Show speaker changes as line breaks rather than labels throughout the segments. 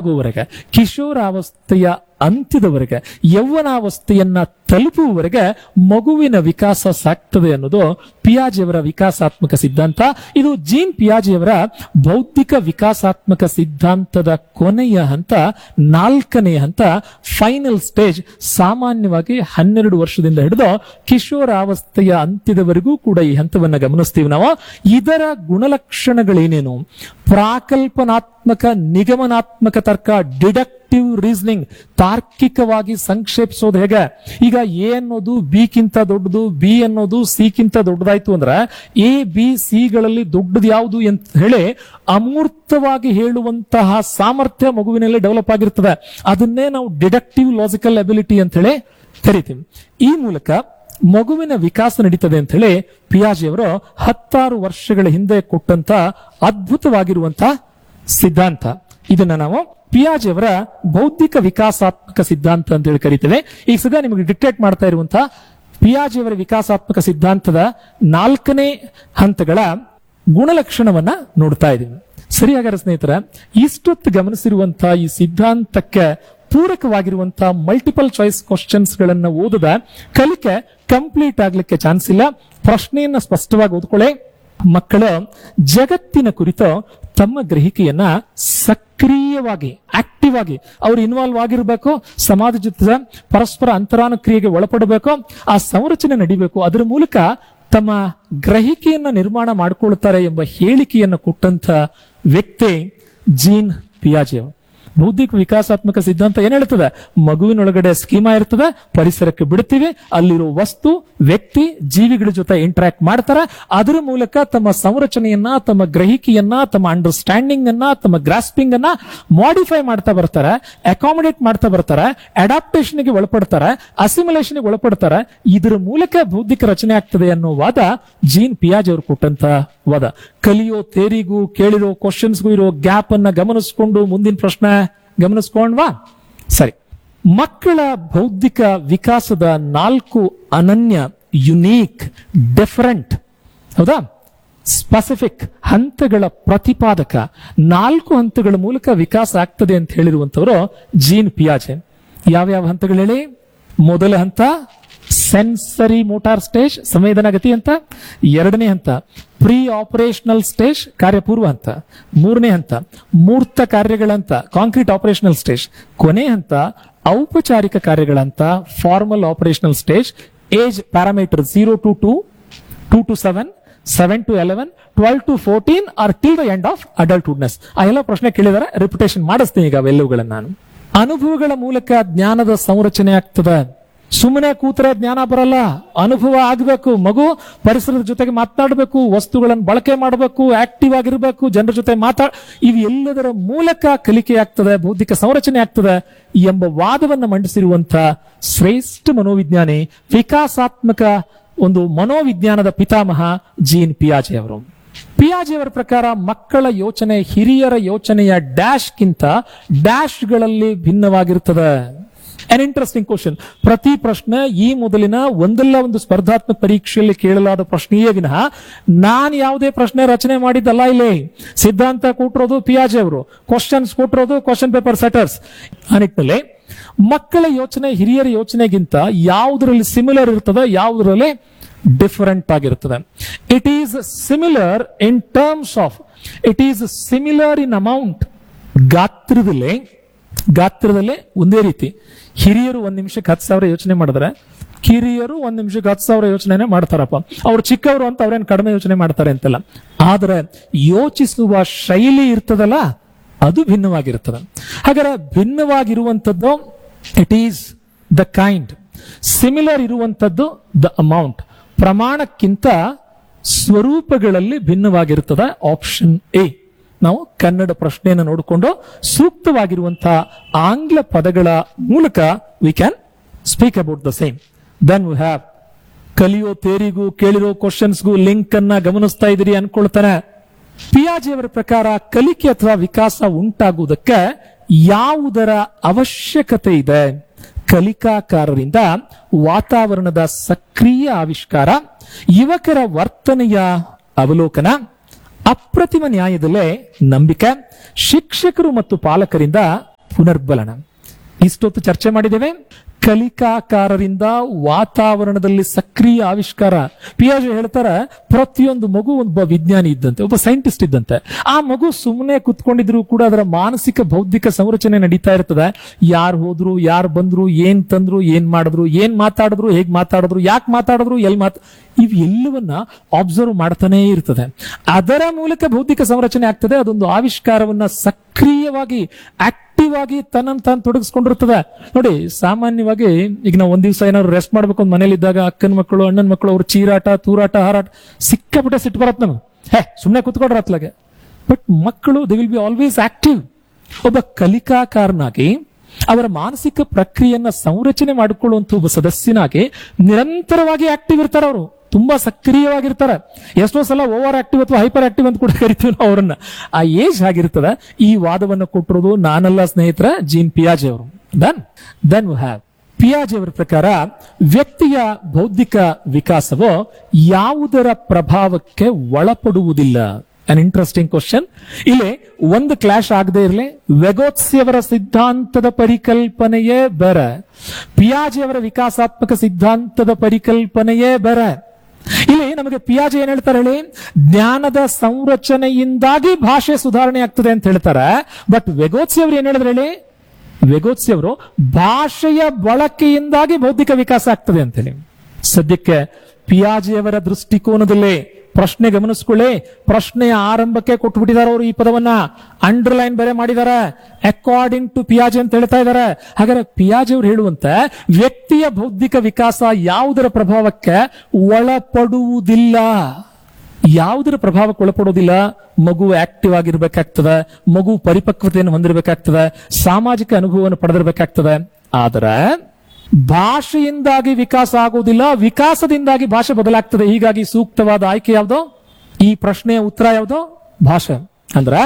ಆಗುವವರೆಗೆ ಕಿಶೋರಾವಸ್ಥೆಯ ಅಂತ್ಯದವರೆಗೆ ಯೌವನಾವಸ್ಥೆಯನ್ನ ತಲುಪುವವರೆಗೆ ಮಗುವಿನ ವಿಕಾಸ ಸಾಗ್ತದೆ ಅನ್ನೋದು ಪಿಯಾಜಿಯವರ ವಿಕಾಸಾತ್ಮಕ ಸಿದ್ಧಾಂತ ಇದು ಜೀನ್ ಪಿಯಾಜಿಯವರ ಬೌದ್ಧಿಕ ವಿಕಾಸಾತ್ಮಕ ಸಿದ್ಧಾಂತದ ಕೊನೆಯ ಹಂತ ನಾಲ್ಕನೆಯ ಹಂತ ಫೈನಲ್ ಸ್ಟೇಜ್ ಸಾಮಾನ್ಯವಾಗಿ ಹನ್ನೆರಡು ವರ್ಷದಿಂದ ಹಿಡಿದು ಕಿಶೋರಾವಸ್ಥೆಯ ಅಂತ್ಯದವರೆಗೂ ಕೂಡ ಈ ಹಂತವನ್ನ ಗಮನಿಸ್ತೀವಿ ನಾವು ಇದರ ಗುಣಲಕ್ಷಣಗಳೇನೇನು ಪ್ರಾಕಲ್ಪನಾತ್ಮಕ ನಿಗಮನಾತ್ಮಕ ತರ್ಕ ಡಿಡಕ್ಟಿವ್ ರೀಸನಿಂಗ್ ತಾರ್ಕಿಕವಾಗಿ ಸಂಕ್ಷೇಪಿಸೋದು ಹೇಗೆ ಈಗ ಎ ಅನ್ನೋದು ಬಿ ಕಿಂತ ದೊಡ್ಡದು ಬಿ ಅನ್ನೋದು ಸಿ ಕಿಂತ ದೊಡ್ಡದಾಯ್ತು ಅಂದ್ರೆ ಎ ಬಿ ಸಿ ಗಳಲ್ಲಿ ದೊಡ್ಡದು ಯಾವುದು ಅಂತ ಹೇಳಿ ಅಮೂರ್ತವಾಗಿ ಹೇಳುವಂತಹ ಸಾಮರ್ಥ್ಯ ಮಗುವಿನಲ್ಲಿ ಡೆವಲಪ್ ಆಗಿರ್ತದೆ ಅದನ್ನೇ ನಾವು ಡಿಡಕ್ಟಿವ್ ಲಾಜಿಕಲ್ ಅಬಿಲಿಟಿ ಅಂತ ಹೇಳಿ ಕರಿತೀವಿ ಈ ಮೂಲಕ ಮಗುವಿನ ವಿಕಾಸ ನಡೀತದೆ ಅಂತ ಹೇಳಿ ಪಿಯಾಜಿಯವರು ಹತ್ತಾರು ವರ್ಷಗಳ ಹಿಂದೆ ಕೊಟ್ಟಂತ ಅದ್ಭುತವಾಗಿರುವಂತ ಸಿದ್ಧಾಂತ ಇದನ್ನ ನಾವು ಪಿಯಾಜಿ ಅವರ ಬೌದ್ಧಿಕ ವಿಕಾಸಾತ್ಮಕ ಸಿದ್ಧಾಂತ ಅಂತ ಹೇಳಿ ಕರಿತೇವೆ ಈಗ ಸದಾ ನಿಮಗೆ ಡಿಕ್ಟೇಟ್ ಮಾಡ್ತಾ ಇರುವಂತಹ ಪಿಯಾಜಿ ಅವರ ವಿಕಾಸಾತ್ಮಕ ಸಿದ್ಧಾಂತದ ನಾಲ್ಕನೇ ಹಂತಗಳ ಗುಣಲಕ್ಷಣವನ್ನ ನೋಡ್ತಾ ಇದ್ದೀವಿ ಸರಿ ಹಾಗಾದ್ರೆ ಸ್ನೇಹಿತರ ಇಷ್ಟೊತ್ತು ಗಮನಿಸಿರುವಂತಹ ಈ ಸಿದ್ಧಾಂತಕ್ಕೆ ಪೂರಕವಾಗಿರುವಂತಹ ಮಲ್ಟಿಪಲ್ ಚಾಯ್ಸ್ ಕ್ವಶನ್ಸ್ ಗಳನ್ನ ಓದದ ಕಲಿಕೆ ಕಂಪ್ಲೀಟ್ ಆಗ್ಲಿಕ್ಕೆ ಚಾನ್ಸ್ ಇಲ್ಲ ಪ್ರಶ್ನೆಯನ್ನ ಸ್ಪಷ್ಟವಾಗಿ ಓದ್ಕೊಳ್ಳಿ ಮಕ್ಕಳು ಜಗತ್ತಿನ ಕುರಿತು ತಮ್ಮ ಗ್ರಹಿಕೆಯನ್ನ ಸಕ್ರಿಯವಾಗಿ ಆಕ್ಟಿವ್ ಆಗಿ ಅವ್ರು ಇನ್ವಾಲ್ವ್ ಆಗಿರ್ಬೇಕು ಸಮಾಜ ಜೊತೆ ಪರಸ್ಪರ ಅಂತರಾನುಕ್ರಿಯೆಗೆ ಒಳಪಡಬೇಕು ಆ ಸಂರಚನೆ ನಡಿಬೇಕು ಅದರ ಮೂಲಕ ತಮ್ಮ ಗ್ರಹಿಕೆಯನ್ನ ನಿರ್ಮಾಣ ಮಾಡಿಕೊಳ್ತಾರೆ ಎಂಬ ಹೇಳಿಕೆಯನ್ನು ಕೊಟ್ಟಂತ ವ್ಯಕ್ತಿ ಜೀನ್ ಪಿಯಾಜಿ ಅವರು. ಬೌದ್ಧಿಕ ವಿಕಾಸಾತ್ಮಕ ಸಿದ್ಧಾಂತ ಏನ್ ಹೇಳ್ತದೆ ಮಗುವಿನೊಳಗಡೆ ಸ್ಕೀಮಾ ಇರ್ತದೆ ಪರಿಸರಕ್ಕೆ ಬಿಡ್ತೀವಿ ಅಲ್ಲಿರೋ ವಸ್ತು ವ್ಯಕ್ತಿ ಜೀವಿಗಳ ಜೊತೆ ಇಂಟರಾಕ್ಟ್ ಮಾಡ್ತಾರೆ ಅದರ ಮೂಲಕ ತಮ್ಮ ಸಂರಚನೆಯನ್ನ ತಮ್ಮ ಗ್ರಹಿಕೆಯನ್ನ ತಮ್ಮ ಅಂಡರ್ಸ್ಟ್ಯಾಂಡಿಂಗ್ ಅನ್ನ ತಮ್ಮ ಗ್ರಾಸ್ಪಿಂಗ್ ಅನ್ನ ಮಾಡಿಫೈ ಮಾಡ್ತಾ ಬರ್ತಾರೆ ಅಕಾಮಿಡೇಟ್ ಮಾಡ್ತಾ ಬರ್ತಾರೆ ಅಡಾಪ್ಟೇಷನ್ ಗೆ ಒಳಪಡ್ತಾರೆ ಅಸಿಮುಲೇಷನ್ ಗೆ ಒಳಪಡ್ತಾರೆ ಇದರ ಮೂಲಕ ಬೌದ್ಧಿಕ ರಚನೆ ಆಗ್ತದೆ ಅನ್ನೋ ವಾದ ಜೀನ್ ಪಿಯಾಜ್ ಅವರು ಕೊಟ್ಟಂತ ವಾದ ಕಲಿಯೋ ತೇರಿಗೂ ಕೇಳಿರೋ ಕ್ವಶನ್ಸ್ಗೂ ಇರೋ ಗ್ಯಾಪ್ ಅನ್ನ ಗಮನಿಸ್ಕೊಂಡು ಮುಂದಿನ ಪ್ರಶ್ನೆ ಗಮನಿಸ್ಕೊಂಡ್ವಾ ಸರಿ ಮಕ್ಕಳ ಬೌದ್ಧಿಕ ವಿಕಾಸದ ನಾಲ್ಕು ಅನನ್ಯ ಯುನೀಕ್ ಡಿಫರೆಂಟ್ ಹೌದಾ ಸ್ಪೆಸಿಫಿಕ್ ಹಂತಗಳ ಪ್ರತಿಪಾದಕ ನಾಲ್ಕು ಹಂತಗಳ ಮೂಲಕ ವಿಕಾಸ ಆಗ್ತದೆ ಅಂತ ಹೇಳಿರುವಂತವರು ಜೀನ್ ಪಿಯಾಜೆ ಯಾವ್ಯಾವ ಹಂತಗಳು ಹೇಳಿ ಮೊದಲ ಹಂತ ಸೆನ್ಸರಿ ಮೋಟಾರ್ ಸ್ಟೇಜ್ ಸಂವೇದನಾ ಗತಿ ಹಂತ ಎರಡನೇ ಹಂತ ಪ್ರೀ ಆಪರೇಷನಲ್ ಸ್ಟೇಜ್ ಕಾರ್ಯಪೂರ್ವ ಹಂತ ಮೂರನೇ ಹಂತ ಮೂರ್ತ ಕಾರ್ಯಗಳ ಹಂತ ಕಾಂಕ್ರೀಟ್ ಆಪರೇಷನಲ್ ಸ್ಟೇಜ್ ಕೊನೆ ಹಂತ ಔಪಚಾರಿಕ ಕಾರ್ಯಗಳ ಹಂತ formal operational stage age parameter zero to two two to seven seven to eleven twelve to fourteen or till the end of adulthoodness ಆ ಎಲ್ಲ ಪ್ರಶ್ನೆ ಕೇಳಿದರೆ ರಿಪಿಟೇಷನ್ ಮಾಡಿಸ್ತೀನಿ ಈಗ ಅವೆಲ್ಲವುಗಳನ್ನ ನಾನು ಅನುಭವಗಳ ಮೂಲಕ ಜ್ಞಾನದ ಸಂರಚನೆ ಆಗ್ತದೆ ಸುಮ್ಮನೆ ಕೂತ್ರೆ ಜ್ಞಾನ ಬರಲ್ಲ ಅನುಭವ ಆಗಬೇಕು ಮಗು ಪರಿಸರದ ಜೊತೆಗೆ ಮಾತನಾಡಬೇಕು ವಸ್ತುಗಳನ್ನು ಬಳಕೆ ಮಾಡಬೇಕು ಆಕ್ಟಿವ್ ಆಗಿರಬೇಕು ಜನರ ಜೊತೆ ಮಾತಾಡ ಇವು ಎಲ್ಲದರ ಮೂಲಕ ಕಲಿಕೆ ಆಗ್ತದೆ ಬೌದ್ಧಿಕ ಸಂರಚನೆ ಆಗ್ತದೆ ಎಂಬ ವಾದವನ್ನು ಮಂಡಿಸಿರುವಂತ ಶ್ರೇಷ್ಠ ಮನೋವಿಜ್ಞಾನಿ ವಿಕಾಸಾತ್ಮಕ ಒಂದು ಮನೋವಿಜ್ಞಾನದ ಪಿತಾಮಹ ಜೀನ್ ಪಿಯಾಜೆ ಅವರು ಪಿಯಾಜೆ ಅವರ ಪ್ರಕಾರ ಮಕ್ಕಳ ಯೋಚನೆ ಹಿರಿಯರ ಯೋಚನೆಯ ಡ್ಯಾಶ್ಗಿಂತ ಡ್ಯಾಶ್ಗಳಲ್ಲಿ ಭಿನ್ನವಾಗಿರ್ತದೆ ಅನ್ ಇಂಟ್ರೆಸ್ಟಿಂಗ್ ಕ್ವಶನ್ ಪ್ರತಿ ಪ್ರಶ್ನೆ ಈ ಮೊದಲಿನ ಒಂದಲ್ಲ ಒಂದು ಸ್ಪರ್ಧಾತ್ಮಕ ಪರೀಕ್ಷೆಯಲ್ಲಿ ಕೇಳಲಾದ ಪ್ರಶ್ನೆಯೇ ವಿನಃ ನಾನು ಯಾವುದೇ ಪ್ರಶ್ನೆ ರಚನೆ ಮಾಡಿದ್ದಲ್ಲ ಇಲ್ಲಿ ಸಿದ್ಧಾಂತ ಕೊಟ್ಟಿರೋದು ಪಿಯಾಜೆ ಅವರು ಕ್ವಶನ್ಸ್ ಕೊಟ್ಟಿರೋದು ಕ್ವಶನ್ ಪೇಪರ್ ಸೆಟರ್ಸ್ ಆ ನಿಟ್ಟಿನಲ್ಲಿ ಮಕ್ಕಳ ಯೋಚನೆ ಹಿರಿಯರ ಯೋಚನೆಗಿಂತ ಯಾವುದರಲ್ಲಿ ಸಿಮಿಲರ್ ಇರ್ತದೆ ಯಾವುದರಲ್ಲಿ ಡಿಫರೆಂಟ್ ಆಗಿರ್ತದೆ it is similar in terms of it is similar in amount ಗಾತ್ರದಲ್ಲಿ ಗಾತ್ರದಲ್ಲೇ ಒಂದೇ ರೀತಿ ಹಿರಿಯರು ಒಂದ್ ನಿಮಿಷಕ್ಕೆ ಹತ್ತು ಸಾವಿರ ಯೋಚನೆ ಮಾಡಿದ್ರೆ ಕಿರಿಯರು ಒಂದ್ ನಿಮಿಷಕ್ಕೆ ಹತ್ತು ಸಾವಿರ ಯೋಚನೆ ಮಾಡ್ತಾರಪ್ಪ ಅವ್ರು ಚಿಕ್ಕವರು ಅಂತ ಅವ್ರೇನ್ ಕಡಿಮೆ ಯೋಚನೆ ಮಾಡ್ತಾರೆ ಅಂತಲ್ಲ ಆದ್ರೆ ಯೋಚಿಸುವ ಶೈಲಿ ಇರ್ತದಲ್ಲ ಅದು ಭಿನ್ನವಾಗಿರ್ತದೆ ಹಾಗಾದ್ರೆ ಭಿನ್ನವಾಗಿರುವಂತದ್ದು it is the kind similar ಇರುವಂತದ್ದು ದ ಅಮೌಂಟ್ ಪ್ರಮಾಣಕ್ಕಿಂತ ಸ್ವರೂಪಗಳಲ್ಲಿ ಭಿನ್ನವಾಗಿರ್ತದೆ ಆಪ್ಷನ್ ಎ ನಾವು ಕನ್ನಡ ಪ್ರಶ್ನೆಯನ್ನು ನೋಡಿಕೊಂಡು ಸೂಕ್ತವಾಗಿರುವಂತಹ ಆಂಗ್ಲ ಪದಗಳ ಮೂಲಕ we can speak about the same then we have ಕಲಿಯೋ ತೇರಿಗೂ ಕೇಳಿರೋ ಕ್ವಶನ್ಸ್ಗೂ ಲಿಂಕ್ ಅನ್ನ ಗಮನಿಸ್ತಾ ಇದ್ದೀರಿ ಅನ್ಕೊಳ್ತಾನೆ ಪಿಯಾಜಿ ಅವರ ಪ್ರಕಾರ ಕಲಿಕೆ ಅಥವಾ ವಿಕಾಸ ಉಂಟಾಗುವುದಕ್ಕೆ ಯಾವುದರ ಅವಶ್ಯಕತೆ ಇದೆ ಕಲಿಕಾಕಾರರಿಂದ ವಾತಾವರಣದ ಸಕ್ರಿಯ ಆವಿಷ್ಕಾರ ಯುವಕರ ವರ್ತನೆಯ ಅವಲೋಕನ ಅಪ್ರತಿಮ ನ್ಯಾಯದಲ್ಲೇ ನಂಬಿಕೆ ಶಿಕ್ಷಕರು ಮತ್ತು ಪಾಲಕರಿಂದ ಪುನರ್ಬಲನ ಇಷ್ಟೊತ್ತು ಚರ್ಚೆ ಮಾಡಿದ್ದೇವೆ ಕಲಿಕಾಕಾರರಿಂದ ವಾತಾವರಣದಲ್ಲಿ ಸಕ್ರಿಯ ಆವಿಷ್ಕಾರ ಪಿಯಾಜೆ ಹೇಳ್ತಾರ ಪ್ರತಿಯೊಂದು ಮಗು ಒಬ್ಬ ವಿಜ್ಞಾನಿ ಇದ್ದಂತೆ ಒಬ್ಬ ಸೈಂಟಿಸ್ಟ್ ಇದ್ದಂತೆ ಆ ಮಗು ಸುಮ್ಮನೆ ಕುತ್ಕೊಂಡಿದ್ರು ಕೂಡ ಅದರ ಮಾನಸಿಕ ಬೌದ್ಧಿಕ ಸಂರಚನೆ ನಡೀತಾ ಇರ್ತದೆ ಯಾರು ಹೋದ್ರು ಯಾರು ಬಂದ್ರು ಏನ್ ತಂದ್ರು ಏನ್ ಮಾಡಿದ್ರು ಏನ್ ಮಾತಾಡಿದ್ರು ಹೇಗ್ ಮಾತಾಡಿದ್ರು ಯಾಕೆ ಮಾತಾಡಿದ್ರು ಎಲ್ಲಿ ಮಾತ್ ಇವ್ ಎಲ್ಲವನ್ನ ಅಬ್ಸರ್ವ್ ಮಾಡ್ತಾನೇ ಇರ್ತದೆ ಅದರ ಮೂಲಕ ಬೌದ್ಧಿಕ ಸಂರಚನೆ ಆಗ್ತದೆ ಅದೊಂದು ಆವಿಷ್ಕಾರವನ್ನ ಸಕ್ರಿಯವಾಗಿ ಆಕ್ಟಿವ್ ಆಗಿ ತನ್ನನ್ನು ತಾನು ತೊಡಗಿಸ್ಕೊಂಡಿರ್ತದೆ ನೋಡಿ ಸಾಮಾನ್ಯವಾಗಿ ಈಗ ನಾವು ಒಂದ್ ದಿವಸ ಏನಾದ್ರು ರೆಸ್ಟ್ ಮಾಡ್ಬೇಕು ಅಂತ ಮನೇಲಿ ಇದ್ದಾಗ ಅಕ್ಕನ ಮಕ್ಕಳು ಅಣ್ಣನ ಮಕ್ಕಳು ಅವ್ರ ಚೀರಾಟ ತೂರಾಟ ಹಾರಾಟ ಸಿಕ್ಕಾಪಟ್ಟೆ ಸಿಟ್ಟು ಬರತ್ ನಮ್ಗೆ ಹೇ ಸುಮ್ಮನೆ ಕುತ್ಕೊಡ್ರ ಅತ್ಲಾಗೆ ಬಟ್ ಮಕ್ಕಳು they will be always active ಒಬ್ಬ ಕಲಿಕಾಕಾರನಾಗಿ ಅವರ ಮಾನಸಿಕ ಪ್ರಕ್ರಿಯೆಯನ್ನ ಸಂರಚನೆ ಮಾಡಿಕೊಳ್ಳುವಂತ ಒಬ್ಬ ಸದಸ್ಯನಾಗಿ ನಿರಂತರವಾಗಿ ಆಕ್ಟಿವ್ ಇರ್ತಾರೆ ಅವರು ತುಂಬಾ ಸಕ್ರಿಯವಾಗಿರ್ತಾರೆ ಎಷ್ಟೋ ಸಲ ಓವರ್ ಆಕ್ಟಿವ್ ಅಥವಾ ಹೈಪರ್ ಆಕ್ಟಿವ್ ಅಂತ ಕೂಡ ಕರಿತೀವಿ ನಾವು ಅವರನ್ನ ಆ ಏಜ್ ಆಗಿರ್ತದೆ ಈ ವಾದವನ್ನು ಕೊಟ್ಟಿರೋದು ನಾನಲ್ಲ ಸ್ನೇಹಿತರ ಜೀನ್ ಪಿಯಾಜೆ ಅವರು ದನ್ ದೆನ್ ಹ್ಯಾವ್ ಪಿಯಾಜೆ ಅವರ ಪ್ರಕಾರ ವ್ಯಕ್ತಿಯ ಬೌದ್ಧಿಕ ವಿಕಾಸವು ಯಾವುದರ ಪ್ರಭಾವಕ್ಕೆ ಒಳಪಡುವುದಿಲ್ಲ ಅನ್ ಇಂಟ್ರೆಸ್ಟಿಂಗ್ ಕ್ವಶನ್ ಇಲ್ಲಿ ಒಂದು ಕ್ಲಾಶ್ ಆಗದೆ ಇರಲಿ ವೆಗೋತ್ಸಿಯವರ ಸಿದ್ಧಾಂತದ ಪರಿಕಲ್ಪನೆಯೇ ಬೇರೆ ಪಿಯಾಜೆ ಅವರ ವಿಕಾಸಾತ್ಮಕ ಸಿದ್ಧಾಂತದ ಪರಿಕಲ್ಪನೆಯೇ ಬೇರೆ ಇಲ್ಲಿ ನಮಗೆ ಪಿಯಾಜೆ ಏನ್ ಹೇಳ್ತಾರೆ ಹೇಳಿ ಜ್ಞಾನದ ಸಂರಚನೆಯಿಂದಾಗಿ ಭಾಷೆ ಸುಧಾರಣೆ ಆಗ್ತದೆ ಅಂತ ಹೇಳ್ತಾರೆ ಬಟ್ ವೆಗೋತ್ಸಿ ಅವರು ಏನ್ ಹೇಳಿದ್ರೆ ಹೇಳಿ ವೆಗೋತ್ಸಿ ಅವರು ಭಾಷೆಯ ಬಳಕೆಯಿಂದಾಗಿ ಬೌದ್ಧಿಕ ವಿಕಾಸ ಆಗ್ತದೆ ಅಂತೇಳಿ ಸದ್ಯಕ್ಕೆ ಪಿಯಾಜಿಯವರ ದೃಷ್ಟಿಕೋನದಲ್ಲಿ ಪ್ರಶ್ನೆ ಗಮನಿಸ್ಕೊಳ್ಳಿ ಪ್ರಶ್ನೆಯ ಆರಂಭಕ್ಕೆ ಕೊಟ್ಬಿಟ್ಟಿದ್ದಾರೆ ಅವರು ಈ ಪದವನ್ನ ಅಂಡರ್ಲೈನ್ ಬೇರೆ ಮಾಡಿದ್ದಾರೆ ಅಕಾರ್ಡಿಂಗ್ ಟು ಪಿಯಾಜೆ ಅಂತ ಹೇಳ್ತಾ ಇದ್ದಾರೆ ಹಾಗಾದ್ರೆ ಪಿಯಾಜೆ ಅವರು ಹೇಳುವಂತೆ ವ್ಯಕ್ತಿಯ ಬೌದ್ಧಿಕ ವಿಕಾಸ ಯಾವುದರ ಪ್ರಭಾವಕ್ಕೆ ಒಳಪಡುವುದಿಲ್ಲ ಯಾವುದರ ಪ್ರಭಾವಕ್ಕೆ ಒಳಪಡೋದಿಲ್ಲ ಮಗು ಆಕ್ಟಿವ್ ಆಗಿರ್ಬೇಕಾಗ್ತದೆ ಮಗು ಪರಿಪಕ್ವತೆಯನ್ನು ಹೊಂದಿರಬೇಕಾಗ್ತದೆ ಸಾಮಾಜಿಕ ಅನುಭವವನ್ನು ಪಡೆದಿರಬೇಕಾಗ್ತದೆ ಆದರೆ ಭಾಷೆಯಿಂದಾಗಿ ವಿಕಾಸ ಆಗುವುದಿಲ್ಲ ವಿಕಾಸದಿಂದಾಗಿ ಭಾಷೆ ಬದಲಾಗ್ತದೆ ಹೀಗಾಗಿ ಸೂಕ್ತವಾದ ಆಯ್ಕೆ ಯಾವುದು ಈ ಪ್ರಶ್ನೆಯ ಉತ್ತರ ಯಾವುದು ಭಾಷೆ ಅಂದ್ರ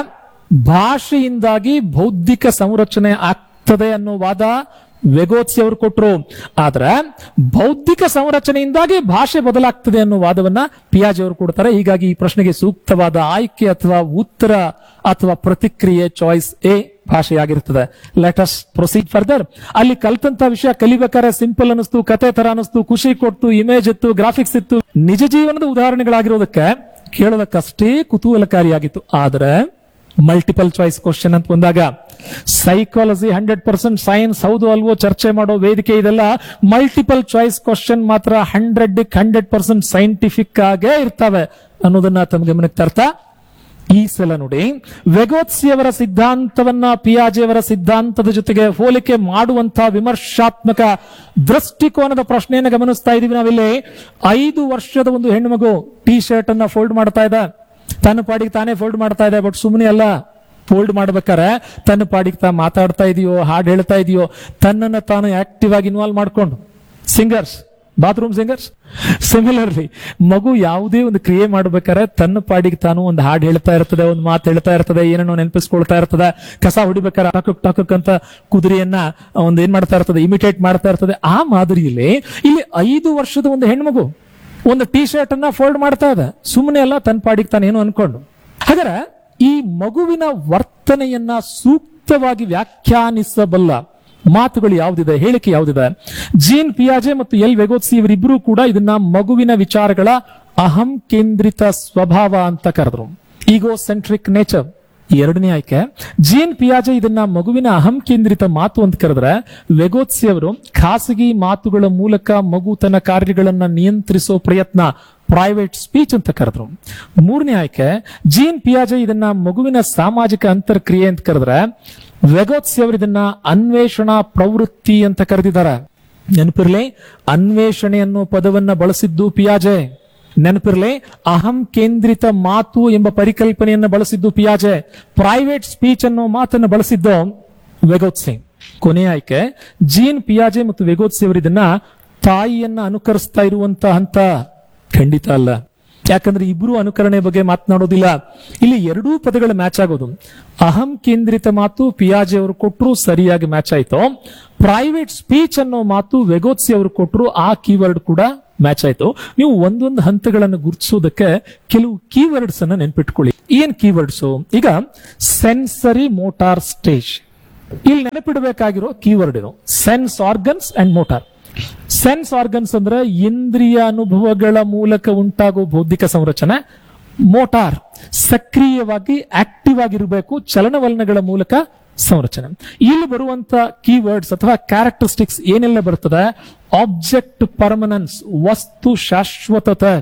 ಭಾಷೆಯಿಂದಾಗಿ ಬೌದ್ಧಿಕ ಸಂರಚನೆ ಆಗ್ತದೆ ಅನ್ನೋ ವಾದ ವೆಗೋತ್ಸಿ ಅವರು ಕೊಟ್ಟರು ಆದ್ರೆ ಬೌದ್ಧಿಕ ಸಂರಚನೆಯಿಂದಾಗಿ ಭಾಷೆ ಬದಲಾಗ್ತದೆ ಅನ್ನೋ ವಾದವನ್ನ ಪಿಯಾಜಿ ಅವರು ಕೊಡ್ತಾರೆ ಹೀಗಾಗಿ ಈ ಪ್ರಶ್ನೆಗೆ ಸೂಕ್ತವಾದ ಆಯ್ಕೆ ಅಥವಾ ಉತ್ತರ ಅಥವಾ ಪ್ರತಿಕ್ರಿಯೆ ಚಾಯ್ಸ್ ಎ ಭಾಷೆಯಾಗಿರ್ತದೆ ಲೆಟಸ್ ಪ್ರೊಸೀಡ್ ಫರ್ದರ್ ಅಲ್ಲಿ ಕಲ್ತಂತ ವಿಷಯ ಕಲಿಬೇಕಾದ್ರೆ ಸಿಂಪಲ್ ಅನಿಸ್ತು ಕತೆ ತರ ಅನಿಸ್ತು ಖುಷಿ ಕೊಡ್ತು ಇಮೇಜ್ ಇತ್ತು ಗ್ರಾಫಿಕ್ಸ್ ಇತ್ತು ನಿಜ ಜೀವನದ ಉದಾಹರಣೆಗಳಾಗಿರೋದಕ್ಕೆ ಕೇಳೋದಕ್ಕಷ್ಟೇ ಕುತೂಹಲಕಾರಿಯಾಗಿತ್ತು ಆದ್ರೆ ಮಲ್ಟಿಪಲ್ ಚಾಯ್ಸ್ ಕ್ವಶನ್ ಅಂತ ಬಂದಾಗ ಸೈಕಾಲಜಿ ಹಂಡ್ರೆಡ್ ಪರ್ಸೆಂಟ್ ಸೈನ್ಸ್ ಹೌದು ಅಲ್ವೋ ಚರ್ಚೆ ಮಾಡೋ ವೇದಿಕೆ ಇದೆಲ್ಲ ಮಲ್ಟಿಪಲ್ ಚಾಯ್ಸ್ ಕ್ವಶನ್ ಮಾತ್ರ ಹಂಡ್ರೆಡ್ ಹಂಡ್ರೆಡ್ ಪರ್ಸೆಂಟ್ ಸೈಂಟಿಫಿಕ್ ಆಗೇ ಇರ್ತವೆ ಅನ್ನೋದನ್ನ ತಮ್ಮ ಗಮನಕ್ಕೆ ತರ್ತಾ ಈ ಸಲ ನೋಡಿ ವೆಗೋತ್ಸಿಯವರ ಸಿದ್ಧಾಂತವನ್ನ ಪಿಯಾಜೆಯವರ ಸಿದ್ಧಾಂತದ ಜೊತೆಗೆ ಹೋಲಿಕೆ ಮಾಡುವಂತಹ ವಿಮರ್ಶಾತ್ಮಕ ದೃಷ್ಟಿಕೋನದ ಪ್ರಶ್ನೆಯನ್ನು ಗಮನಿಸ್ತಾ ಇದೀವಿ ನಾವಿಲ್ಲಿ ಐದು ವರ್ಷದ ಒಂದು ಹೆಣ್ಣು ಮಗು ಟಿ ಶರ್ಟ್ ಅನ್ನ ಫೋಲ್ಡ್ ಮಾಡ್ತಾ ಇದೆ ತನ್ನ ಪಾಡಿಗೆ ತಾನೇ ಫೋಲ್ಡ್ ಮಾಡ್ತಾ ಇದೆ ಬಟ್ ಸುಮ್ಮನೆ ಅಲ್ಲ ಫೋಲ್ಡ್ ಮಾಡ್ಬೇಕಾರೆ ತನ್ನ ಪಾಡಿಗೆ ತಾ ಮಾತಾಡ್ತಾ ಇದೆಯೋ ಹಾಡು ಹೇಳ್ತಾ ಇದೆಯೋ ತನ್ನನ್ನ ತಾನು ಆಕ್ಟಿವ್ ಆಗಿ ಇನ್ವಾಲ್ವ್ ಮಾಡ್ಕೊಂಡು ಸಿಂಗರ್ಸ್ ಬಾತ್ರೂಮ್ ಸಿಂಗರ್ಸ್ ಸಿಮಿಲರ್ಲಿ ಮಗು ಯಾವುದೇ ಒಂದು ಕ್ರಿಯೆ ಮಾಡ್ಬೇಕಾದ್ರೆ ತನ್ನ ಪಾಡಿಗೆ ತಾನು ಒಂದು ಹಾಡು ಹೇಳ್ತಾ ಇರ್ತದೆ ಒಂದು ಮಾತು ಹೇಳ್ತಾ ಇರ್ತದೆ ಏನನ್ನೋ ನೆನಪಿಸ್ಕೊಳ್ತಾ ಇರ್ತದೆ ಕಸ ಹೊಡಿಬೇಕಾದ್ರೆ ಟಕಕ್ ಟಕಕ್ ಅಂತ ಕುದುರೆಯನ್ನ ಒಂದ್ ಏನ್ ಮಾಡ್ತಾ ಇರ್ತದೆ ಇಮಿಟೇಟ್ ಮಾಡ್ತಾ ಇರ್ತದೆ ಆ ಮಾದರಿಯಲ್ಲಿ ಇಲ್ಲಿ ಐದು ವರ್ಷದ ಒಂದು ಹೆಣ್ಮಗು ಒಂದು ಟಿ ಶರ್ಟ್ ಅನ್ನ ಫೋಲ್ಡ್ ಮಾಡ್ತಾ ಇದೆ ಸುಮ್ಮನೆ ಅಲ್ಲ ತನ್ನ ಪಾಡಿಗೆ ತಾನೇನು ಅನ್ಕೊಂಡು ಹಾಗಾದ್ರೆ ಈ ಮಗುವಿನ ವರ್ತನೆಯನ್ನ ಸೂಕ್ತವಾಗಿ ವ್ಯಾಖ್ಯಾನಿಸಬಲ್ಲ ಮಾತುಗಳು ಯಾವುದಿದೆ ಹೇಳಿಕೆ ಯಾವುದಿದೆ ಜೀನ್ ಪಿಯಾಜೆ ಮತ್ತು ಎಲ್ ವೆಗೋತ್ಸಿ ಇವರಿಬ್ಬರು ಕೂಡ ಇದನ್ನ ಮಗುವಿನ ವಿಚಾರಗಳ ಅಹಂ ಕೇಂದ್ರಿತ ಸ್ವಭಾವ ಅಂತ ಕರೆದ್ರು ಈಗೋ ಸೆಂಟ್ರಿಕ್ ನೇಚರ್ ಎರಡನೇ ಆಯ್ಕೆ ಜೀನ್ ಪಿಯಾಜೆ ಇದನ್ನ ಮಗುವಿನ ಅಹಂ ಕೇಂದ್ರಿತ ಮಾತು ಅಂತ ಕರೆದ್ರೆ ವೆಗೋತ್ಸಿ ಅವರು ಖಾಸಗಿ ಮಾತುಗಳ ಮೂಲಕ ಮಗು ತನ್ನ ಕಾರ್ಯಗಳನ್ನ ನಿಯಂತ್ರಿಸೋ ಪ್ರಯತ್ನ ಪ್ರೈವೇಟ್ ಸ್ಪೀಚ್ ಅಂತ ಕರೆದ್ರು ಮೂರನೇ ಆಯ್ಕೆ ಜೀನ್ ಪಿಯಾಜೆ ಇದನ್ನ ಮಗುವಿನ ಸಾಮಾಜಿಕ ಅಂತರ್ಕ್ರಿಯೆ ಅಂತ ಕರೆದ್ರೆ ವೆಗೋತ್ಸಿ ಅವರು ಇದನ್ನ ಅನ್ವೇಷಣಾ ಪ್ರವೃತ್ತಿ ಅಂತ ಕರೆದಿದ್ದಾರೆ ನೆನಪಿರ್ಲಿ ಅನ್ವೇಷಣೆ ಅನ್ನೋ ಪದವನ್ನ ಬಳಸಿದ್ದು ಪಿಯಾಜೆ ನೆನಪಿರ್ಲಿ ಅಹಂ ಕೇಂದ್ರಿತ ಮಾತು ಎಂಬ ಪರಿಕಲ್ಪನೆಯನ್ನು ಬಳಸಿದ್ದು ಪಿಯಾಜೆ ಪ್ರೈವೇಟ್ ಸ್ಪೀಚ್ ಅನ್ನೋ ಮಾತನ್ನು ಬಳಸಿದ್ದು ವೆಗೋತ್ಸಿ ಕೊನೆಯ ಆಯ್ಕೆ ಜೀನ್ ಪಿಯಾಜೆ ಮತ್ತು ವೆಗೋತ್ಸಿ ಅವರು ಇದನ್ನ ತಾಯಿಯನ್ನ ಅನುಕರಿಸ್ತಾ ಇರುವಂತ ಹಂತ ಖಂಡಿತ ಅಲ್ಲ ಯಾಕಂದ್ರೆ ಇಬ್ರು ಅನುಕರಣೆ ಬಗ್ಗೆ ಮಾತನಾಡೋದಿಲ್ಲ ಇಲ್ಲಿ ಎರಡೂ ಪದಗಳು ಮ್ಯಾಚ್ ಆಗೋದು ಅಹಂ ಕೇಂದ್ರಿತ ಮಾತು ಪಿಯಾಜೆ ಅವರು ಕೊಟ್ಟರು ಸರಿಯಾಗಿ ಮ್ಯಾಚ್ ಆಯ್ತು ಪ್ರೈವೇಟ್ ಸ್ಪೀಚ್ ಅನ್ನೋ ಮಾತು ವೆಗೋತ್ಸಿ ಅವರು ಕೊಟ್ಟರು ಆ ಕೀವರ್ಡ್ ಕೂಡ ಮ್ಯಾಚ್ ಆಯ್ತು ನೀವು ಒಂದೊಂದು ಹಂತಗಳನ್ನು ಗುರುತಿಸೋದಕ್ಕೆ ಕೆಲವು ಕೀವರ್ಡ್ಸ್ ಅನ್ನ ನೆನ್ಪಿಟ್ಕೊಳ್ಳಿ ಏನ್ ಕೀವರ್ಡ್ಸ್ ಈಗ ಸೆನ್ಸರಿ ಮೋಟಾರ್ ಸ್ಟೇಜ್ ಇಲ್ಲಿ ನೆನಪಿಡಬೇಕಾಗಿರೋ ಕೀವರ್ಡ್ ಇದು sense organs and motor sense organs ಅಂದ್ರೆ ಇಂದ್ರಿಯ ಅನುಭವಗಳ ಮೂಲಕ ಉಂಟಾಗುವ ಬೌದ್ಧಿಕ ಸಂರಚನೆ ಮೋಟಾರ್ ಸಕ್ರಿಯವಾಗಿ ಆಕ್ಟಿವ್ ಆಗಿರಬೇಕು ಚಲನವಲನಗಳ ಮೂಲಕ ಸಂರಚನೆ ಇಲ್ಲಿ ಬರುವಂತ ಕೀವರ್ಡ್ಸ್ ಅಥವಾ ಕ್ಯಾರೆಕ್ಟರಿಸ್ಟಿಕ್ಸ್ ಏನೆಲ್ಲ ಬರ್ತದೆ ಆಬ್ಜೆಕ್ಟ್ ಪರ್ಮನೆನ್ಸ್ ವಸ್ತು ಶಾಶ್ವತತೆ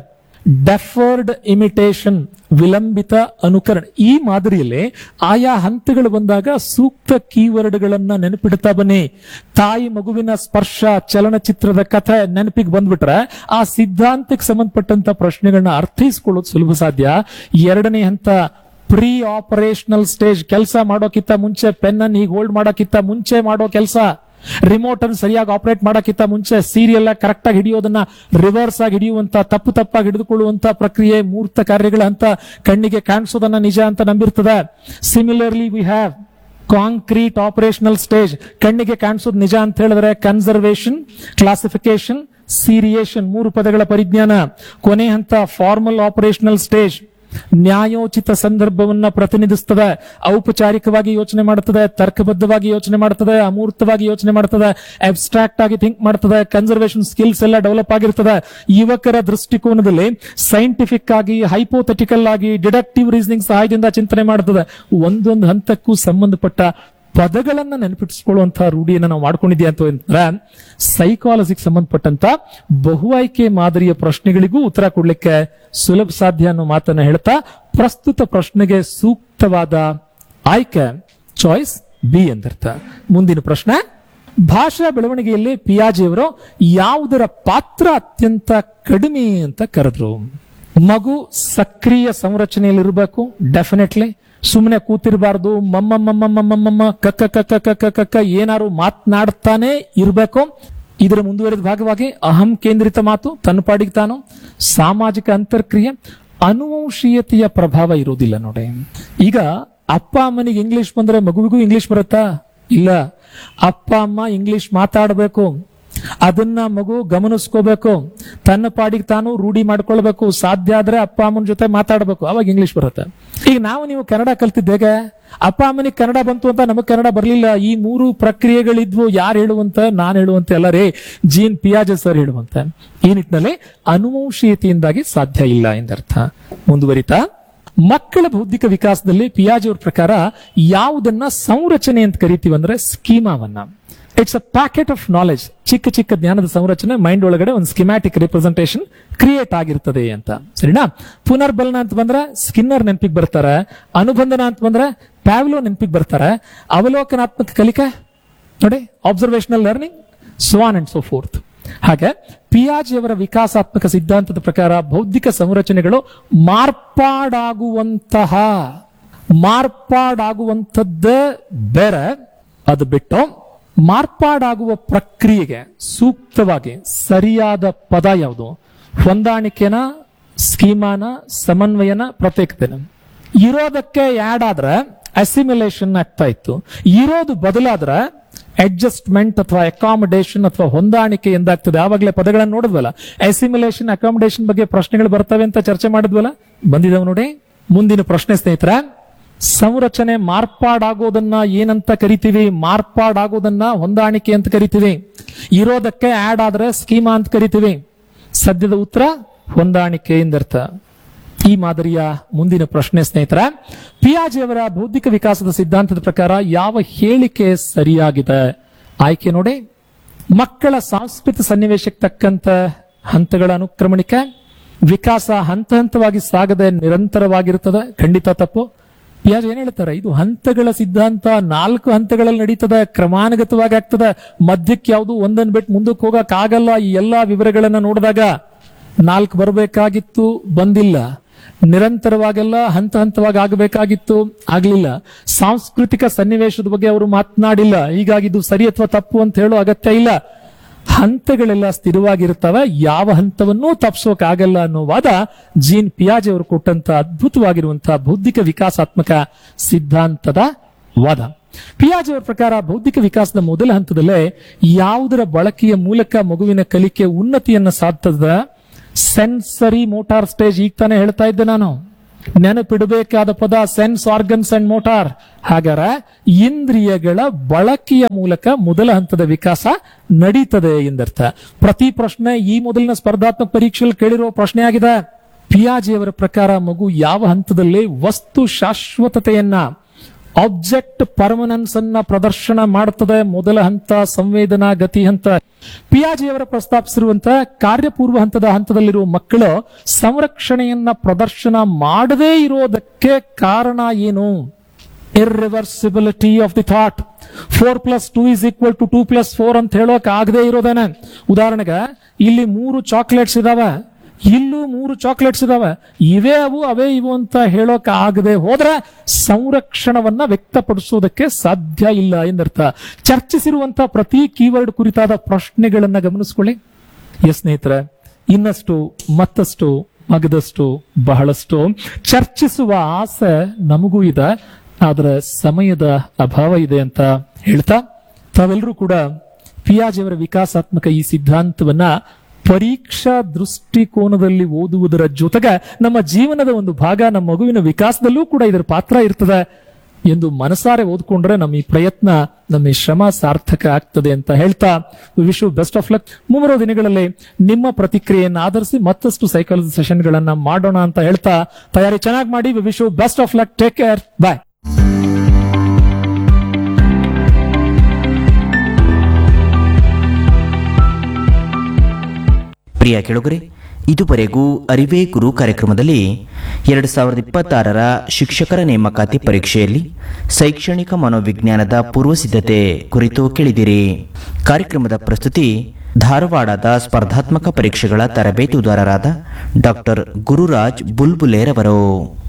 ಡೆಫರ್ಡ್ ಇಮಿಟೇಷನ್ ವಿಳಂಬಿತ ಅನುಕರಣೆ ಈ ಮಾದರಿಯಲ್ಲಿ ಆಯಾ ಹಂತಗಳು ಬಂದಾಗ ಸೂಕ್ತ ಕೀವರ್ಡ್ಗಳನ್ನ ನೆನಪಿಡ್ತಾ ಬನ್ನಿ ತಾಯಿ ಮಗುವಿನ ಸ್ಪರ್ಶ ಚಲನಚಿತ್ರದ ಕಥೆ ನೆನಪಿಗೆ ಬಂದ್ಬಿಟ್ರೆ ಆ ಸಿದ್ಧಾಂತಕ್ಕೆ ಸಂಬಂಧಪಟ್ಟಂತ ಪ್ರಶ್ನೆಗಳನ್ನ ಅರ್ಥೈಸ್ಕೊಳ್ಳೋದು ಸುಲಭ ಸಾಧ್ಯ ಎರಡನೇ ಹಂತ ಪ್ರೀ ಆಪರೇಷನಲ್ ಸ್ಟೇಜ್ ಕೆಲಸ ಮಾಡೋಕ್ಕಿಂತ ಮುಂಚೆ ಪೆನ್ ಅನ್ನು ಹೀಗೆ ಹೋಲ್ಡ್ ಮಾಡೋಕ್ಕಿಂತ ಮುಂಚೆ ಮಾಡೋ ಕೆಲಸ ರಿಮೋಟ್ ಅನ್ನು ಸರಿಯಾಗಿ ಆಪರೇಟ್ ಮಾಡೋಕ್ಕಿಂತ ಮುಂಚೆ ಸೀರಿಯಲ್ ಕರೆಕ್ಟ್ ಆಗಿ ಹಿಡಿಯೋದನ್ನ ರಿವರ್ಸ್ ಆಗಿ ಹಿಡಿಯುವಂತ ತಪ್ಪು ತಪ್ಪಾಗಿ ಹಿಡಿದುಕೊಳ್ಳುವಂತ ಪ್ರಕ್ರಿಯೆ ಮೂರ್ತ ಕಾರ್ಯಗಳ ಅಂತ ಕಣ್ಣಿಗೆ ಕಾಣಿಸೋದನ್ನ ನಿಜ ಅಂತ ನಂಬಿರ್ತದೆ similarly we have concrete operational stage ಕಣ್ಣಿಗೆ ಕಾಣಿಸೋದು ನಿಜ ಅಂತ ಹೇಳಿದ್ರೆ ಕನ್ಸರ್ವೇಷನ್ ಕ್ಲಾಸಿಫಿಕೇಶನ್ ಸೀರಿಯೇಷನ್ ಮೂರು ಪದಗಳ ಪರಿಜ್ಞಾನ ಕೊನೆ ಹಂತ ಫಾರ್ಮಲ್ ಆಪರೇಷನಲ್ ಸ್ಟೇಜ್ ನ್ಯಾಯೋಚಿತ ಸಂದರ್ಭವನ್ನ ಪ್ರತಿನಿಧಿಸ್ತದೆ ಔಪಚಾರಿಕವಾಗಿ ಯೋಚನೆ ಮಾಡುತ್ತದೆ ತರ್ಕಬದ್ಧವಾಗಿ ಯೋಚನೆ ಮಾಡುತ್ತದೆ ಅಮೂರ್ತವಾಗಿ ಯೋಚನೆ ಮಾಡುತ್ತದೆ ಅಬ್ಸ್ಟ್ರಾಕ್ಟ್ ಆಗಿ ಥಿಂಕ್ ಮಾಡುತ್ತದೆ ಕನ್ಸರ್ವೇಷನ್ ಸ್ಕಿಲ್ಸ್ ಎಲ್ಲ ಡೆವಲಪ್ ಆಗಿರ್ತದೆ ಯುವಕರ ದೃಷ್ಟಿಕೋನದಲ್ಲಿ ಸೈಂಟಿಫಿಕ್ ಆಗಿ ಹೈಪೋಥೆಟಿಕಲ್ ಆಗಿ ಡಿಡಕ್ಟಿವ್ ರೀಸನಿಂಗ್ ಸಹಾಯದಿಂದ ಚಿಂತನೆ ಮಾಡುತ್ತದೆ ಒಂದೊಂದು ಹಂತಕ್ಕೂ ಸಂಬಂಧಪಟ್ಟ ಪದಗಳನ್ನ ನೆನಪಿಸಿಕೊಳ್ಳುವಂತಹ ರೂಢಿಯನ್ನ ನಾವು ಮಾಡ್ಕೊಂಡಿದ್ಯಾ ಅಂತ ಅಂದ್ರೆ ಸೈಕಾಲಜಿಗೆ ಸಂಬಂಧಪಟ್ಟಂತ ಬಹು ಆಯ್ಕೆ ಮಾದರಿಯ ಪ್ರಶ್ನೆಗಳಿಗೂ ಉತ್ತರ ಕೊಡ್ಲಿಕ್ಕೆ ಸುಲಭ ಸಾಧ್ಯ ಅನ್ನೋ ಮಾತನ್ನ ಹೇಳ್ತಾ ಪ್ರಸ್ತುತ ಪ್ರಶ್ನೆಗೆ ಸೂಕ್ತವಾದ ಆಯ್ಕೆ ಚಾಯ್ಸ್ ಬಿ ಎಂದರ್ಥ ಮುಂದಿನ ಪ್ರಶ್ನೆ ಭಾಷಾ ಬೆಳವಣಿಗೆಯಲ್ಲಿ ಪಿಯಾಜಿಯವರು ಯಾವುದರ ಪಾತ್ರ ಅತ್ಯಂತ ಕಡಿಮೆ ಅಂತ ಕರೆದ್ರು ಮಗು ಸಕ್ರಿಯ ಸಂರಚನೆಯಲ್ಲಿರಬೇಕು ಡೆಫಿನೆಟ್ಲಿ ಸುಮ್ಮನೆ ಕೂತಿರಬಾರ್ದು ಮಮ್ಮ ಮಮ್ಮ ಮಮ್ಮ ಮಮ್ಮ ಕಕ್ಕ ಕಕ್ಕ ಕಕ್ಕ ಕಕ್ಕ ಏನಾರು ಮಾತನಾಡ್ತಾನೆ ಇರಬೇಕು ಇದರ ಮುಂದುವರೆದ ಭಾಗವಾಗಿ ಅಹಂ ಕೇಂದ್ರಿತ ಮಾತು ತನ್ನ ಪಾಡಿಗೆ ತಾನು ಸಾಮಾಜಿಕ ಅಂತರ್ಕ್ರಿಯೆ ಅನುವಂಶೀಯತೆಯ ಪ್ರಭಾವ ಇರೋದಿಲ್ಲ ನೋಡಿ ಈಗ ಅಪ್ಪ ಅಮ್ಮನಿಗೆ ಇಂಗ್ಲಿಷ್ ಬಂದ್ರೆ ಮಗುವಿಗೂ ಇಂಗ್ಲಿಷ್ ಬರುತ್ತಾ ಇಲ್ಲ ಅಪ್ಪ ಅಮ್ಮ ಇಂಗ್ಲಿಷ್ ಮಾತಾಡಬೇಕು ಅದನ್ನ ಮಗು ಗಮನಿಸ್ಕೋಬೇಕು ತನ್ನ ಪಾಡಿಗೆ ತಾನು ರೂಢಿ ಮಾಡ್ಕೊಳ್ಬೇಕು ಸಾಧ್ಯ ಆದ್ರೆ ಅಪ್ಪ ಅಮ್ಮನ ಜೊತೆ ಮಾತಾಡಬೇಕು ಅವಾಗ ಇಂಗ್ಲಿಷ್ ಬರುತ್ತೆ ಈಗ ನಾವು ನೀವು ಕನ್ನಡ ಕಲ್ತಿದ್ದು ಹೇಗೆ ಅಪ್ಪ ಅಮ್ಮನಿಗೆ ಕನ್ನಡ ಬಂತು ಅಂತ ನಮಗ್ ಕನ್ನಡ ಬರಲಿಲ್ಲ ಈ ಮೂರು ಪ್ರಕ್ರಿಯೆಗಳಿದ್ವು ಯಾರು ಹೇಳುವಂತ ನಾನು ಹೇಳುವಂತೆ ಅಲ್ಲ ರೇ ಜೀನ್ ಪಿಯಾಜ ಸರ್ ಹೇಳುವಂತೆ ಈ ನಿಟ್ಟಿನಲ್ಲಿ ಅನುವಂಶೀಯತೆಯಿಂದಾಗಿ ಸಾಧ್ಯ ಇಲ್ಲ ಎಂದರ್ಥ ಮುಂದುವರಿತಾ ಮಕ್ಕಳ ಬೌದ್ಧಿಕ ವಿಕಾಸದಲ್ಲಿ ಪಿಯಾಜಿ ಅವ್ರ ಪ್ರಕಾರ ಯಾವುದನ್ನ ಸಂರಚನೆ ಅಂತ ಕರಿತೀವಿ ಅಂದ್ರೆ ಸ್ಕೀಮಾವನ್ನ it's a packet of knowledge ಚಿಕ್ಕ ಚಿಕ್ಕ ಜ್ಞಾನದ ಸಂರಚನೆ ಮೈಂಡ್ ಒಳಗಡೆ ಒಂದು ಸ್ಕಿಮ್ಯಾಟಿಕ್ ರಿಪ್ರೆಸೆಂಟೇಷನ್ ಕ್ರಿಯೇಟ್ ಆಗಿರ್ತದೆ ಅಂತ ಸರಿನಾ ಪುನರ್ಬಲನ ಅಂತ ಬಂದ್ರೆ ಸ್ಕಿನ್ನರ್ ನೆನಪಿಗೆ ಬರ್ತಾರೆ ಅನುಬಂಧನ ಅಂತ ಬಂದ್ರೆ ಪ್ಯಾವ್ಲೋ ನೆನಪಿಗೆ ಬರ್ತಾರೆ ಅವಲೋಕನಾತ್ಮಕ ಕಲಿಕೆ ನೋಡಿ ಅಬ್ಸರ್ವೇಷನಲ್ ಲರ್ನಿಂಗ್ ಸ್ವಾನ್ ಅಂಡ್ ಸೋ ಫೋರ್ತ್ ಹಾಗೆ ಪಿಯಾಜಿಯವರ ವಿಕಾಸಾತ್ಮಕ ಸಿದ್ಧಾಂತದ ಪ್ರಕಾರ ಬೌದ್ಧಿಕ ಸಂರಚನೆಗಳು ಮಾರ್ಪಾಡಾಗುವಂತಹ ಮಾರ್ಪಾಡಾಗುವಂಥದ್ದೇ ಬೇರೆ ಅದು ಬಿಟ್ಟು ಮಾರ್ಪಾಡಾಗುವ ಪ್ರಕ್ರಿಯೆಗೆ ಸೂಕ್ತವಾಗಿ ಸರಿಯಾದ ಪದ ಯಾವುದು ಹೊಂದಾಣಿಕೆನ ಸ್ಕೀಮಾನ ಸಮನ್ವಯನ ಪ್ರತ್ಯೇಕತೆನ ಇರೋದಕ್ಕೆ ಆಡ್ ಆದ್ರೆ ಅಸಿಮಿಲೇಷನ್ ಆಗ್ತಾ ಇತ್ತು ಇರೋದು ಬದಲಾದ್ರೆ ಅಡ್ಜಸ್ಟ್ಮೆಂಟ್ ಅಥವಾ ಅಕಾಮಡೇಷನ್ ಅಥವಾ ಹೊಂದಾಣಿಕೆ ಎಂದಾಗ್ತದೆ ಆವಾಗಲೇ ಪದಗಳನ್ನು ನೋಡಿದ್ವಲ್ಲ ಅಸಿಮಿಲೇಷನ್ ಅಕಾಮಡೇಷನ್ ಬಗ್ಗೆ ಪ್ರಶ್ನೆಗಳು ಬರ್ತವೆ ಅಂತ ಚರ್ಚೆ ಮಾಡಿದ್ವಲ್ಲ ಬಂದಿದ್ದಾವೆ ನೋಡಿ ಮುಂದಿನ ಪ್ರಶ್ನೆ ಸ್ನೇಹಿತರ ಸಂರಚನೆ ಮಾರ್ಪಾಡಾಗೋದನ್ನ ಏನಂತ ಕರಿತೀವಿ ಮಾರ್ಪಾಡಾಗೋದನ್ನ ಹೊಂದಾಣಿಕೆ ಅಂತ ಕರಿತೀವಿ ಇರೋದಕ್ಕೆ ಆಡ್ ಆದ್ರೆ ಸ್ಕೀಮಾ ಅಂತ ಕರಿತೀವಿ ಸದ್ಯದ ಉತ್ತರ ಹೊಂದಾಣಿಕೆ ಎಂದರ್ಥ ಈ ಮಾದರಿಯ ಮುಂದಿನ ಪ್ರಶ್ನೆ ಸ್ನೇಹಿತರ ಪಿಯಾಜಿ ಅವರ ಬೌದ್ಧಿಕ ವಿಕಾಸದ ಸಿದ್ಧಾಂತದ ಪ್ರಕಾರ ಯಾವ ಹೇಳಿಕೆ ಸರಿಯಾಗಿದೆ ಆಯ್ಕೆ ನೋಡಿ ಮಕ್ಕಳ ಸಾಂಸ್ಕೃತಿಕ ಸನ್ನಿವೇಶಕ್ಕೆ ತಕ್ಕಂತ ಹಂತಗಳ ಅನುಕ್ರಮಣಿಕೆ ವಿಕಾಸ ಹಂತ ಹಂತವಾಗಿ ಸಾಗದೆ ನಿರಂತರವಾಗಿರುತ್ತದೆ ಖಂಡಿತ ತಪ್ಪು ಪಿಯಾಜ್ ಏನ್ ಹೇಳ್ತಾರೆ ಇದು ಹಂತಗಳ ಸಿದ್ಧಾಂತ ನಾಲ್ಕು ಹಂತಗಳಲ್ಲಿ ನಡೀತದೆ ಕ್ರಮಾನುಗತವಾಗಿ ಆಗ್ತದೆ ಮಧ್ಯಕ್ಕೆ ಯಾವುದು ಒಂದನ್ನು ಬಿಟ್ಟು ಮುಂದಕ್ಕೆ ಹೋಗಕ್ ಆಗಲ್ಲ ಈ ಎಲ್ಲಾ ವಿವರಗಳನ್ನ ನೋಡಿದಾಗ ನಾಲ್ಕು ಬರಬೇಕಾಗಿತ್ತು ಬಂದಿಲ್ಲ ನಿರಂತರವಾಗೆಲ್ಲ ಹಂತ ಹಂತವಾಗಿ ಆಗಬೇಕಾಗಿತ್ತು ಆಗ್ಲಿಲ್ಲ ಸಾಂಸ್ಕೃತಿಕ ಸನ್ನಿವೇಶದ ಬಗ್ಗೆ ಅವರು ಮಾತನಾಡಿಲ್ಲ ಹೀಗಾಗಿ ಇದು ಸರಿ ಅಥವಾ ತಪ್ಪು ಅಂತ ಹೇಳೋ ಅಗತ್ಯ ಇಲ್ಲ ಹಂತಗಳೆಲ್ಲ ಸ್ಥಿರವಾಗಿರ್ತವೆ ಯಾವ ಹಂತವನ್ನೂ ತಪ್ಪಿಸೋಕಾಗಲ್ಲ ಅನ್ನೋ ವಾದ ಜೀನ್ ಪಿಯಾಜಿ ಅವರು ಕೊಟ್ಟಂತ ಅದ್ಭುತವಾಗಿರುವಂತಹ ಬೌದ್ಧಿಕ ವಿಕಾಸಾತ್ಮಕ ಸಿದ್ಧಾಂತದ ವಾದ ಪಿಯಾಜಿ ಅವರ ಪ್ರಕಾರ ಬೌದ್ಧಿಕ ವಿಕಾಸದ ಮೊದಲ ಹಂತದಲ್ಲೇ ಯಾವುದರ ಬಳಕೆಯ ಮೂಲಕ ಮಗುವಿನ ಕಲಿಕೆ ಉನ್ನತಿಯನ್ನ ಸಾಧ್ತದ ಸೆನ್ಸರಿ ಮೋಟಾರ್ ಸ್ಟೇಜ್ ಈಗ ತಾನೇ ಹೇಳ್ತಾ ಇದ್ದೆ ನಾನು ನೆನಪಿಡಬೇಕಾದ ಪದ ಸೆನ್ಸ್ ಆರ್ಗನ್ಸ್ ಅಂಡ್ ಮೋಟಾರ್ ಹಾಗಾದ್ರೆ ಇಂದ್ರಿಯಗಳ ಬಳಕೆಯ ಮೂಲಕ ಮೊದಲ ಹಂತದ ವಿಕಾಸ ನಡೀತದೆ ಎಂದರ್ಥ ಪ್ರತಿ ಪ್ರಶ್ನೆ ಈ ಮೊದಲಿನ ಸ್ಪರ್ಧಾತ್ಮಕ ಪರೀಕ್ಷೆಯಲ್ಲಿ ಕೇಳಿರುವ ಪ್ರಶ್ನೆ ಆಗಿದೆ ಪಿಯಾಜಿಯವರ ಪ್ರಕಾರ ಮಗು ಯಾವ ಹಂತದಲ್ಲಿ ವಸ್ತು ಶಾಶ್ವತತೆಯನ್ನ ಆಬ್ಜೆಕ್ಟ್ ಪರ್ಮನೆನ್ಸ್ ಅನ್ನ ಪ್ರದರ್ಶನ ಮಾಡುತ್ತದೆ ಮೊದಲ ಹಂತ ಸಂವೇದನಾ ಗತಿ ಹಂತ ಪಿಯಾಜಿಯವರ ಪ್ರಸ್ತಾಪಿಸಿರುವಂತಹ ಕಾರ್ಯಪೂರ್ವ ಹಂತದ ಹಂತದಲ್ಲಿರುವ ಮಕ್ಕಳು ಸಂರಕ್ಷಣೆಯನ್ನ ಪ್ರದರ್ಶನ ಮಾಡದೇ ಇರೋದಕ್ಕೆ ಕಾರಣ ಏನು irreversibility of the thought four plus two is equal to two plus four ಅಂತ ಹೇಳೋಕೆ ಆಗದೆ ಇರೋದೇನೆ ಉದಾಹರಣೆಗೆ ಇಲ್ಲಿ ಮೂರು ಚಾಕ್ಲೇಟ್ಸ್ ಇದಾವೆ ಇಲ್ಲೂ ಮೂರು ಚಾಕ್ಲೇಟ್ಸ್ ಇದಾವೆ ಇವೇ ಅವು ಅವೇ ಇವು ಅಂತ ಹೇಳೋಕೆ ಆಗದೆ ಹೋದ್ರೆ ಸಂರಕ್ಷಣವನ್ನ ವ್ಯಕ್ತಪಡಿಸೋದಕ್ಕೆ ಸಾಧ್ಯ ಇಲ್ಲ ಎಂದರ್ಥ ಚರ್ಚಿಸಿರುವಂತಹ ಪ್ರತಿ ಕೀವರ್ಡ್ ಕುರಿತಾದ ಪ್ರಶ್ನೆಗಳನ್ನ ಗಮನಿಸ್ಕೊಳ್ಳಿ ಎಸ್ ಸ್ನೇಹಿತರೆ ಇನ್ನಷ್ಟು ಮತ್ತಷ್ಟು ಮಗದಷ್ಟು ಬಹಳಷ್ಟು ಚರ್ಚಿಸುವ ಆಸೆ ನಮಗೂ ಇದೆ ಆದ್ರೆ ಸಮಯದ ಅಭಾವ ಇದೆ ಅಂತ ಹೇಳ್ತಾ ತಾವೆಲ್ಲರೂ ಕೂಡ ಪಿಯಾಜಿಯವರ ವಿಕಾಸಾತ್ಮಕ ಈ ಸಿದ್ಧಾಂತವನ್ನ ಪರೀಕ್ಷಾ ದೃಷ್ಟಿಕೋನದಲ್ಲಿ ಓದುವುದರ ಜೊತೆಗೆ ನಮ್ಮ ಜೀವನದ ಒಂದು ಭಾಗ ನಮ್ಮ ಮಗುವಿನ ವಿಕಾಸದಲ್ಲೂ ಕೂಡ ಇದರ ಪಾತ್ರ ಇರ್ತದೆ ಎಂದು ಮನಸಾರೆ ಓದ್ಕೊಂಡ್ರೆ ನಮ್ಮ ಈ ಪ್ರಯತ್ನ ನಮ್ಮ ಈ ಶ್ರಮ ಸಾರ್ಥಕ ಆಗ್ತದೆ ಅಂತ ಹೇಳ್ತಾ ವಿಶ್ ಬೆಸ್ಟ್ ಆಫ್ ಲಕ್ ಮುಂಬರುವ ದಿನಗಳಲ್ಲಿ ನಿಮ್ಮ ಪ್ರತಿಕ್ರಿಯೆಯನ್ನು ಆಧರಿಸಿ ಮತ್ತಷ್ಟು ಸೈಕಾಲಜಿ ಸೆಷನ್ಗಳನ್ನ ಮಾಡೋಣ ಅಂತ ಹೇಳ್ತಾ ತಯಾರಿ ಚೆನ್ನಾಗಿ ಮಾಡಿ wish best of luck take care bye
ಪ್ರಿಯ ಕೆಳಗರೆ ಇದುವರೆಗೂ ಅರಿವೇ ಗುರು ಕಾರ್ಯಕ್ರಮದಲ್ಲಿ ಎರಡು ಸಾವಿರದ ಇಪ್ಪತ್ತಾರರ ಶಿಕ್ಷಕರ ನೇಮಕಾತಿ ಪರೀಕ್ಷೆಯಲ್ಲಿ ಶೈಕ್ಷಣಿಕ ಮನೋವಿಜ್ಞಾನದ ಪೂರ್ವಸಿದ್ಧತೆ ಕುರಿತು ಕೇಳಿದಿರಿ ಕಾರ್ಯಕ್ರಮದ ಪ್ರಸ್ತುತಿ ಧಾರವಾಡದ ಸ್ಪರ್ಧಾತ್ಮಕ ಪರೀಕ್ಷೆಗಳ ತರಬೇತುದಾರರಾದ ಡಾಕ್ಟರ್ ಗುರುರಾಜ್ ಬುಲ್ಬುಲೇರವರು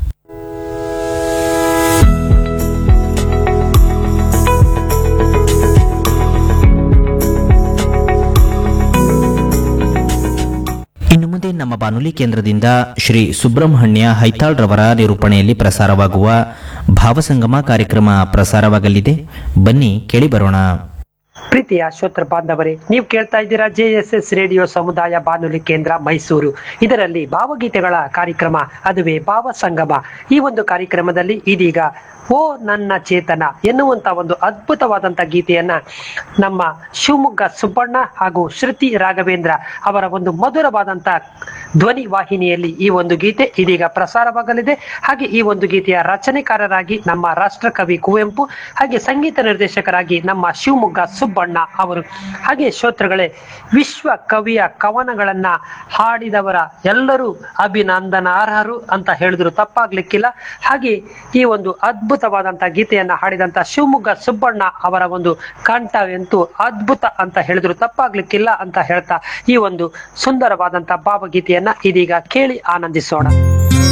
ಇನ್ನು ಮುಂದೆ ನಮ್ಮ ಬಾನುಲಿ ಕೇಂದ್ರದಿಂದ ಶ್ರೀ ಸುಬ್ರಹ್ಮಣ್ಯ ಹೈತಾಳ್ ರವರ ನಿರೂಪಣೆಯಲ್ಲಿ ಪ್ರಸಾರವಾಗುವ ಭಾವಸಂಗಮ ಕಾರ್ಯಕ್ರಮ ಪ್ರಸಾರವಾಗಲಿದೆ ಬನ್ನಿ ಕೇಳಿ ಬರೋಣ
ಪ್ರೀತಿಯ ಶ್ರೋತೃ ಬಾಂಧವರೇ ನೀವು ಕೇಳ್ತಾ ಇದ್ದೀರಾ ಜೆ ಎಸ್ ಎಸ್ ರೇಡಿಯೋ ಸಮುದಾಯ ಬಾನುಲಿ ಕೇಂದ್ರ ಮೈಸೂರು ಇದರಲ್ಲಿ ಭಾವಗೀತೆಗಳ ಕಾರ್ಯಕ್ರಮ ಅದುವೇ ಭಾವ ಸಂಗಮ ಈ ಒಂದು ಕಾರ್ಯಕ್ರಮದಲ್ಲಿ ಇದೀಗ ಓ ನನ್ನ ಚೇತನ ಎನ್ನುವಂತ ಒಂದು ಅದ್ಭುತವಾದಂತ ಗೀತೆಯನ್ನ ನಮ್ಮ ಶಿವಮೊಗ್ಗ ಸುಬ್ಬಣ್ಣ ಹಾಗೂ ಶ್ರುತಿ ರಾಘವೇಂದ್ರ ಅವರ ಒಂದು ಮಧುರವಾದಂತ ಧ್ವನಿ ವಾಹಿನಿಯಲ್ಲಿ ಈ ಒಂದು ಗೀತೆ ಇದೀಗ ಪ್ರಸಾರವಾಗಲಿದೆ ಹಾಗೆ ಈ ಒಂದು ಗೀತೆಯ ರಚನೆಕಾರರಾಗಿ ನಮ್ಮ ರಾಷ್ಟ್ರಕವಿ ಕುವೆಂಪು ಹಾಗೆ ಸಂಗೀತ ನಿರ್ದೇಶಕರಾಗಿ ನಮ್ಮ ಶಿವಮೊಗ್ಗ ಸುಬ್ಬಣ್ಣ ಅವರು ಹಾಗೆ ಶ್ರೋತೃಗಳೇ ವಿಶ್ವ ಕವಿಯ ಕವನಗಳನ್ನ ಹಾಡಿದವರ ಎಲ್ಲರೂ ಅಭಿನಂದನಾರ್ಹರು ಅಂತ ಹೇಳಿದ್ರು ತಪ್ಪಾಗ್ಲಿಕ್ಕಿಲ್ಲ ಹಾಗೆ ಈ ಒಂದು ಅದ್ಭುತವಾದಂತ ಗೀತೆಯನ್ನ ಹಾಡಿದಂತ ಶಿವಮೊಗ್ಗ ಸುಬ್ಬಣ್ಣ ಅವರ ಒಂದು ಕಂಠ ಎಂತೂ ಅದ್ಭುತ ಅಂತ ಹೇಳಿದ್ರು ತಪ್ಪಾಗ್ಲಿಕ್ಕಿಲ್ಲ ಅಂತ ಹೇಳ್ತಾ ಈ ಒಂದು ಸುಂದರವಾದಂತ ಭಾವಗೀತೆಯನ್ನ ಇದೀಗ ಕೇಳಿ ಆನಂದಿಸೋಣ